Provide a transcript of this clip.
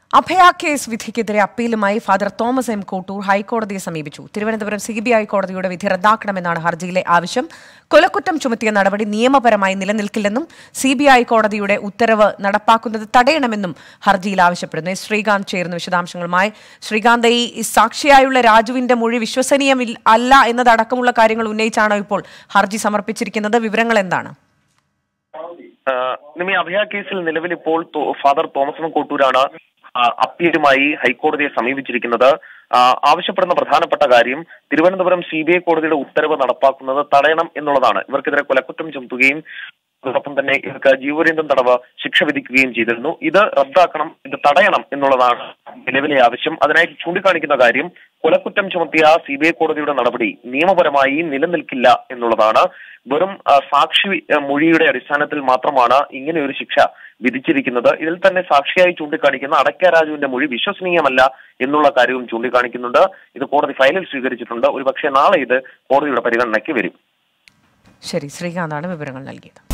അഭയ case വിധിക്കെതിരെ അപ്പീലുമായി father Thomas M Kottoor ഹൈക്കോടതിയെ സമീപിച്ചു തിരുവനന്തപുരം സി ബി ഐ കോടതിയുടെ വിധി റദ്ദാക്കണമെന്നാണ് ഹർജിയിലെ ആവശ്യം കൊലക്കുറ്റം ചുമത്തിയ നടപടി നിയമപരമായി നിലനിൽക്കില്ലെന്നും സി ബി ഐ കോടതിയുടെ ഉത്തരവ് നടപ്പാക്കുന്നത് തടയണമെന്നും ഹർജിയിൽ ആവശ്യപ്പെടുന്നു എസ് ശ്രീകാന്ത് ചേർന്ന വിശദാംശങ്ങളുമായി ശ്രീകാന്ത് ഈ സാക്ഷിയായുള്ള രാജുവിന്റെ മൊഴി വിശ്വസനീയം അല്ല എന്നതടക്കമുള്ള കാര്യങ്ങൾ ഉന്നയിച്ചാണോ ഇപ്പോൾ ഹർജി സമർപ്പിച്ചിരിക്കുന്നത് വിവരങ്ങൾ എന്താണ് നിമി അഭയ കേസിൽ നിലവിൽ ഇപ്പോൾ തോ- ഫാദർ തോമസ് എം കോട്ടൂരാണ് ആ, അപ്പീലുമായി ഹൈക്കോടതിയെ സമീപിച്ചിരിക്കുന്നത് ആ, ആവശ്യപ്പെടുന്ന പ്രധാനപ്പെട്ട കാര്യം തിരുവനന്തപുരം സി ബി ഐ കോടതിയുടെ ഉത്തരവ് നടപ്പാക്കുന്നത് തടയണം എന്നുള്ളതാണ് ഇവർക്കെതിരെ കൊലക്കുറ്റം ചുമത്തുകയും അതോടൊപ്പം തന്നെ ഇവർക്ക് ജീവപര്യന്തം തടവ് ശിക്ഷ വിധിക്കുകയും ചെയ്തിരുന്നു ഇത് റദ്ദാക്കണം ഇത് തടയണം എന്നുള്ളതാണ് നിലവിലെ ആവശ്യം അതിനായി ചൂണ്ടിക്കാണിക്കുന്ന കാര്യം കൊലക്കുറ്റം ചുമത്തിയ സി ബി ഐ കോടതിയുടെ നടപടി നിയമപരമായി നിലനിൽക്കില്ല എന്നുള്ളതാണ് വെറും ആ, സാക്ഷി ആ, മൊഴിയുടെ അടിസ്ഥാനത്തിൽ മാത്രമാണ് ഇങ്ങനെ ഒരു ശിക്ഷ വിധിച്ചിരിക്കുന്നത് ഇതിൽ തന്നെ സാക്ഷിയായി ചൂണ്ടിക്കാണിക്കുന്ന അടക്ക രാജുവിന്റെ മൊഴി വിശ്വസനീയമല്ല എന്നുള്ള കാര്യവും ചൂണ്ടിക്കാണിക്കുന്നുണ്ട് ഇത് കോടതി ഫയലിൽ സ്വീകരിച്ചിട്ടുണ്ട് ഒരുപക്ഷെ നാളെ ഇത് കോടതിയുടെ പരിഗണനയ്ക്ക് വരും ശരി ശ്രീകാന്താണ് വിവരങ്ങൾ നൽകിയത്